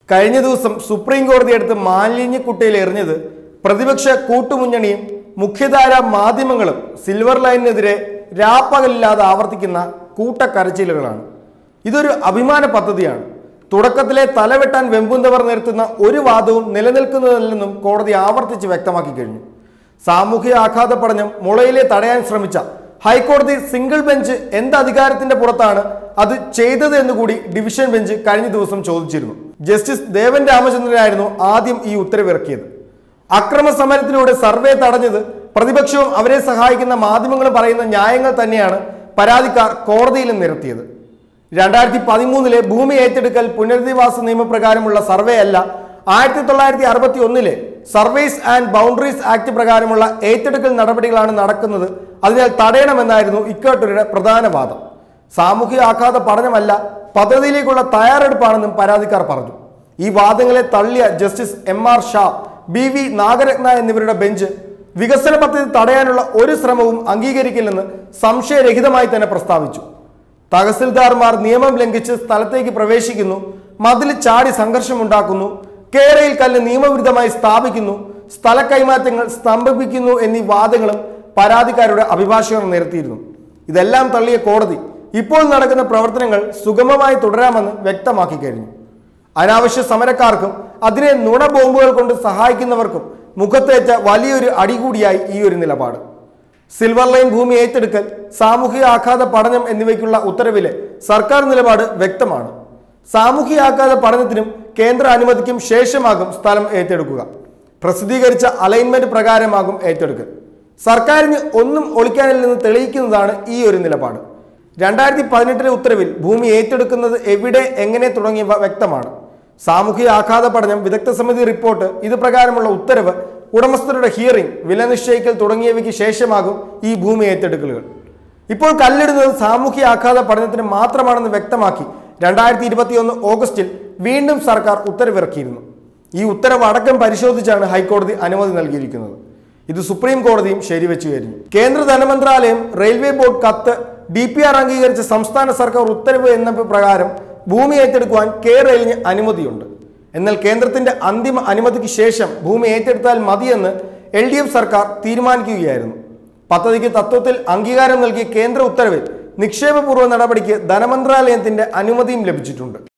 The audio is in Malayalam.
കഴിഞ്ഞ ദിവസം സുപ്രീം കോടതി എടുത്ത് മാലിന്യക്കുട്ടയിൽ എറിഞ്ഞത് പ്രതിപക്ഷ കൂട്ടുമുന്നണിയും മുഖ്യധാര മാധ്യമങ്ങളും സിൽവർ ലൈനിനെതിരെ രാപ്പകലില്ലാതെ ആവർത്തിക്കുന്ന കൂട്ടക്കരച്ചിലുകളാണ് ഇതൊരു അഭിമാന പദ്ധതിയാണ് തുടക്കത്തിലെ തലവെട്ടാൻ വെമ്പുന്നവർ നിർത്തുന്ന ഒരു വാദവും നിലനിൽക്കുന്നതല്ലെന്നും കോടതി ആവർത്തിച്ച് വ്യക്തമാക്കി കഴിഞ്ഞു സാമൂഹ്യ ആഘാത പഠനം മുളയിലെ തടയാൻ ശ്രമിച്ച ഹൈക്കോടതി സിംഗിൾ ബെഞ്ച് എന്ത് അധികാരത്തിന്റെ പുറത്താണ് അത് ചെയ്തത് എന്നുകൂടി ഡിവിഷൻ ബെഞ്ച് കഴിഞ്ഞ ദിവസം ചോദിച്ചിരുന്നു ജസ്റ്റിസ് ദേവൻ രാമചന്ദ്രനായിരുന്നു ആദ്യം ഈ ഉത്തരവിറക്കിയത് അക്രമ സമരത്തിലൂടെ സർവേ തടഞ്ഞത് പ്രതിപക്ഷവും അവരെ സഹായിക്കുന്ന മാധ്യമങ്ങളും പറയുന്ന ന്യായങ്ങൾ തന്നെയാണ് പരാതിക്കാർ കോടതിയിലും നിരത്തിയത് രണ്ടായിരത്തി പതിമൂന്നിലെ ഭൂമി ഏറ്റെടുക്കൽ പുനരധിവാസ നിയമപ്രകാരമുള്ള സർവേ അല്ല ആയിരത്തി തൊള്ളായിരത്തി അറുപത്തി ഒന്നിലെ സർവേസ് ആൻഡ് ബൗണ്ടറീസ് ആക്ട് പ്രകാരമുള്ള ഏറ്റെടുക്കൽ നടപടികളാണ് നടക്കുന്നത് അതിനാൽ തടയണമെന്നായിരുന്നു ഇക്കോട്ടരുടെ പ്രധാന വാദം സാമൂഹിക ആഘാത പഠനമല്ല പദ്ധതിയിലേക്കുള്ള തയ്യാറെടുപ്പാണെന്നും പരാതിക്കാർ പറഞ്ഞു ഈ വാദങ്ങളെ തള്ളിയ justice M R Shah B V Nagarathna എന്നിവരുടെ ബെഞ്ച് വികസന പദ്ധതി തടയാനുള്ള ഒരു ശ്രമവും അംഗീകരിക്കില്ലെന്ന് സംശയരഹിതമായി തന്നെ പ്രസ്താവിച്ചു തഹസിൽദാർമാർ നിയമം ലംഘിച്ച് സ്ഥലത്തേക്ക് പ്രവേശിക്കുന്നു മതിൽ ചാടി സംഘർഷമുണ്ടാക്കുന്നു കേരയിൽ കല്ല് നിയമവിരുദ്ധമായി സ്ഥാപിക്കുന്നു സ്ഥല കൈമാറ്റങ്ങൾ സ്തംഭിപ്പിക്കുന്നു എന്നീ വാദങ്ങളും പരാതിക്കാരുടെ അഭിഭാഷകർ നിരത്തിയിരുന്നു ഇതെല്ലാം തള്ളിയ കോടതി ഇപ്പോൾ നടക്കുന്ന പ്രവർത്തനങ്ങൾ സുഗമമായി തുടരാമെന്ന് വ്യക്തമാക്കി കഴിഞ്ഞു അനാവശ്യ സമരക്കാർക്കും അതിനെ നുണ ബോംബുകൾ കൊണ്ട് സഹായിക്കുന്നവർക്കും മുഖത്തേറ്റ വലിയൊരു അടികൂടിയായി ഈ ഒരു നിലപാട് സിൽവർ ലൈൻ ഭൂമി ഏറ്റെടുക്കൽ സാമൂഹിക ആഘാത പഠനം എന്നിവയ്ക്കുള്ള ഉത്തരവിലെ സർക്കാർ നിലപാട് വ്യക്തമാണ് സാമൂഹിക ആഘാത പഠനത്തിനും കേന്ദ്ര അനുമതിക്കും ശേഷമാകും സ്ഥലം ഏറ്റെടുക്കുക പ്രസിദ്ധീകരിച്ച അലൈൻമെന്റ് പ്രകാരമാകും ഏറ്റെടുക്കൽ സർക്കാരിന് ഒന്നും ഒളിക്കാനില്ലെന്ന് തെളിയിക്കുന്നതാണ് ഈ ഒരു നിലപാട് രണ്ടായിരത്തി പതിനെട്ടിലെ ഉത്തരവിൽ ഭൂമി ഏറ്റെടുക്കുന്നത് എവിടെ എങ്ങനെ തുടങ്ങിയവ വ്യക്തമാണ് സാമൂഹിക ആഘാത പഠനം വിദഗ്ധ സമിതി റിപ്പോർട്ട് ഇത് പ്രകാരമുള്ള ഉത്തരവ് ഉടമസ്ഥരുടെ ഹിയറിംഗ് വില നിശ്ചയിക്കൽ തുടങ്ങിയവയ്ക്ക് ശേഷമാകും ഈ ഭൂമി ഏറ്റെടുക്കലുകൾ ഇപ്പോൾ കല്ലിടുന്നത് സാമൂഹ്യ ആഘാത പഠനത്തിന് മാത്രമാണെന്ന് വ്യക്തമാക്കി രണ്ടായിരത്തി ഇരുപത്തിയൊന്ന് ഓഗസ്റ്റിൽ വീണ്ടും സർക്കാർ ഉത്തരവിറക്കിയിരുന്നു ഈ ഉത്തരവ് അടക്കം പരിശോധിച്ചാണ് ഹൈക്കോടതി അനുമതി നൽകിയിരിക്കുന്നത് ഇത് സുപ്രീം കോടതിയും ശരിവെച്ചു കഴിഞ്ഞു കേന്ദ്ര ധനമന്ത്രാലയം റെയിൽവേ ബോർഡ് കത്ത് ഡി പി ആർ അംഗീകരിച്ച സംസ്ഥാന സർക്കാർ ഉത്തരവ് എന്ന പ്രകാരം ഭൂമി ഏറ്റെടുക്കുവാൻ കെ റെയിലിന് അനുമതിയുണ്ട് എന്നാൽ കേന്ദ്രത്തിന്റെ അന്തിമ അനുമതിക്ക് ശേഷം ഭൂമി ഏറ്റെടുത്താൽ മതിയെന്ന് എൽ ഡി എഫ് സർക്കാർ തീരുമാനിക്കുകയായിരുന്നു പദ്ധതിക്ക് തത്വത്തിൽ അംഗീകാരം നൽകിയ കേന്ദ്ര ഉത്തരവിൽ നിക്ഷേപപൂർവ്വ നടപടിക്ക് ധനമന്ത്രാലയത്തിന്റെ അനുമതിയും ലഭിച്ചിട്ടുണ്ട്